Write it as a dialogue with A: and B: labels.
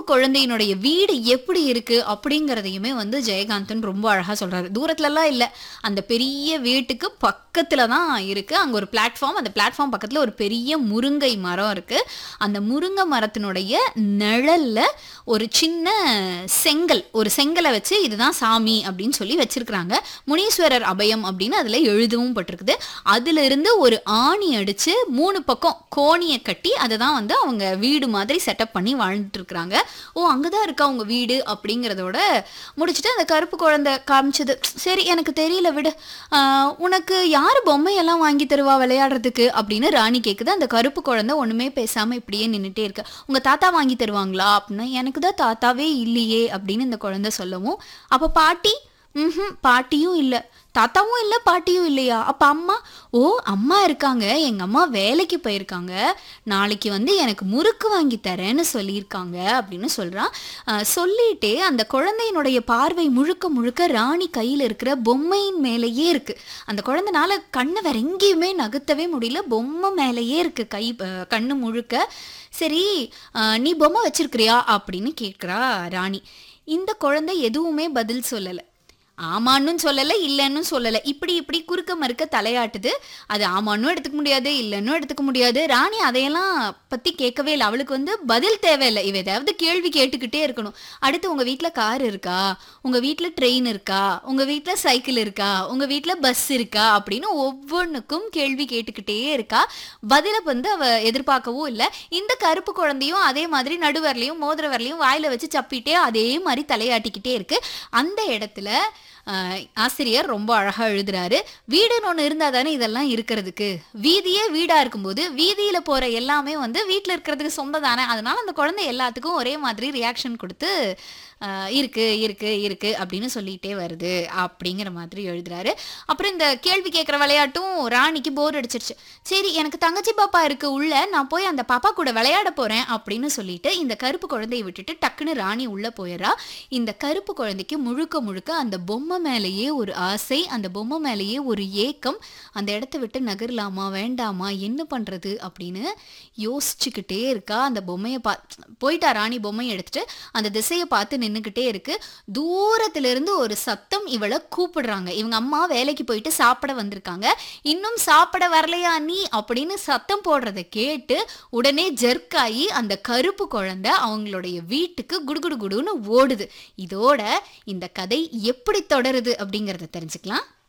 A: குழந்தையினுடைய வீடு எப்படி இருக்கு அப்படிங்கிறதையுமே வந்து ஜெயகாந்தன் ரொம்ப அழகா சொல்றாரு தூரத்துலலாம் இல்ல அந்த பெரிய வீட்டுக்கு பக்கத்துல தான் இருக்கு அங்க ஒரு பிளாட்ஃபார்ம் அந்த பிளாட்ஃபார்ம் பக்கத்துல ஒரு பெரிய முருங்கை மரம் இருக்கு அந்த முருங்கை மரத்தினுடைய நிழல்ல ஒரு சின்ன செங்கல் ஒரு செங்கலை வச்சு இதுதான் சாமி அப்படின்னு சொல்லி வச்சிருக்கிறாங்க முனீஸ்வரர் அபயம் அப்படின்னு அதுல எழுதவும் பட்டிருக்குது அதுல இருந்து ஒரு ஆணி அடிச்சு மூணு பக்கம் கோணியை கட்டி அதை தான் வந்து அவங்க வீடு மாதிரி செட்டப் பண்ணி வாழ்ந்துட்டு இருக்கிறாங்க ஓ அங்கதான் இருக்கா உங்க வீடு அப்படிங்கிறதோட முடிச்சுட்டு அந்த கருப்பு குழந்தை காமிச்சது சரி எனக்கு தெரியல விடு ஆஹ், உனக்கு யார் பொம்மையெல்லாம் வாங்கி தருவா விளையாடுறதுக்கு அப்படின்னு ராணி கேக்குது அந்த கருப்பு குழந்தை ஒண்ணுமே பேசாம இப்படியே நின்னுட்டே இருக்கு உங்க தாத்தா வாங்கி தருவாங்களா அப்படின்னா எனக்கு தான் தாத்தாவே இல்லையே அப்படின்னு இந்த குழந்தை சொல்லவும் அப்ப பாட்டி ம் பாட்டியும் இல்ல தாத்தாவும் இல்ல பாட்டியும் இல்லையா அப்ப அம்மா ஓ அம்மா இருக்காங்க எங்க அம்மா வேலைக்கு போயிருக்காங்க நாளைக்கு வந்து எனக்கு முறுக்கு வாங்கி தரேன்னு சொல்லியிருக்காங்க அப்படின்னு சொல்றான் அஹ் சொல்லிட்டே அந்த குழந்தையினுடைய பார்வை முழுக்க முழுக்க ராணி கையில இருக்கிற பொம்மையின் மேலேயே இருக்கு அந்த குழந்தைனால கண்ணை வேற எங்கேயுமே நகர்த்தவே முடியல பொம்மை மேலேயே இருக்கு கை அஹ் கண்ணு முழுக்க சரி அஹ் நீ பொம்மை வச்சிருக்கிறியா அப்படின்னு கேட்குறா ராணி இந்த குழந்தை எதுவுமே பதில் சொல்லலை ஆமான்னு சொல்லலை இல்லைன்னு சொல்லலை இப்படி இப்படி குறுக்க மறுக்க தலையாட்டுது அது ஆமான்னும் எடுத்துக்க முடியாது இல்லைன்னும் எடுத்துக்க முடியாது ராணி அதையெல்லாம் பற்றி கேட்கவே இல்லை அவளுக்கு வந்து பதில் தேவையில்லை இவ ஏதாவது கேள்வி கேட்டுக்கிட்டே இருக்கணும் அடுத்து உங்கள் வீட்டில் கார் இருக்கா உங்கள் வீட்டில் ட்ரெயின் இருக்கா உங்கள் வீட்டில் சைக்கிள் இருக்கா உங்கள் வீட்டில் பஸ் இருக்கா அப்படின்னு ஒவ்வொன்றுக்கும் கேள்வி கேட்டுக்கிட்டே இருக்கா பதிலை வந்து அவ எதிர்பார்க்கவும் இல்லை இந்த கருப்பு குழந்தையும் அதே மாதிரி நடுவரலையும் மோதிரவரலையும் வாயில வச்சு சப்பிட்டே அதே மாதிரி தலையாட்டிக்கிட்டே இருக்கு அந்த இடத்துல ஆஹ், ஆசிரியர் ரொம்ப அழகா எழுதுறாரு வீடுன்னு ஒன்று இருந்தால் தானே இதெல்லாம் இருக்கிறதுக்கு வீதியே வீடா இருக்கும்போது வீதியில போற எல்லாமே வந்து வீட்டில் இருக்கிறதுக்கு சொந்தம் தானே அதனால அந்த குழந்தை எல்லாத்துக்கும் ஒரே மாதிரி ரியாக்ஷன் கொடுத்து ஆஹ், இருக்கு இருக்கு இருக்கு அப்படின்னு சொல்லிட்டே வருது அப்படிங்கிற மாதிரி எழுதுறாரு அப்புறம் இந்த கேள்வி கேட்குற விளையாட்டும் ராணிக்கு போர் அடிச்சிருச்சு சரி எனக்கு தங்கச்சி பாப்பா இருக்கு உள்ள நான் போய் அந்த பாப்பா கூட விளையாட போறேன் அப்படின்னு சொல்லிட்டு இந்த கருப்பு குழந்தையை விட்டுட்டு டக்குன்னு ராணி உள்ள போயிடுறா இந்த கருப்பு குழந்தைக்கு முழுக்க முழுக்க அந்த பொம்மை மேலேயே ஒரு ஆசை அந்த பொம்மை மேலேயே ஒரு ஏக்கம் அந்த இடத்த விட்டு நகரலாமா வேண்டாமா என்ன பண்றது அப்படின்னு யோசிச்சுக்கிட்டே இருக்கா அந்த பொம்மையை பா போயிட்டா ராணி பொம்மையை எடுத்துட்டு அந்த திசையை பார்த்து நின்றுக்கிட்டே இருக்கு தூரத்துல இருந்து ஒரு சத்தம் இவளை கூப்பிடுறாங்க இவங்க அம்மா வேலைக்கு போயிட்டு சாப்பிட வந்திருக்காங்க இன்னும் சாப்பிட வரலையா நீ அப்படின்னு சத்தம் போடுறத கேட்டு உடனே ஜெர்க் ஆகி அந்த கருப்பு குழந்தை அவங்களுடைய வீட்டுக்கு குடுகுடு குடுன்னு ஓடுது இதோட இந்த கதை எப்படி தொடருது அப்படிங்கறத தெரிஞ்சுக்கலாம்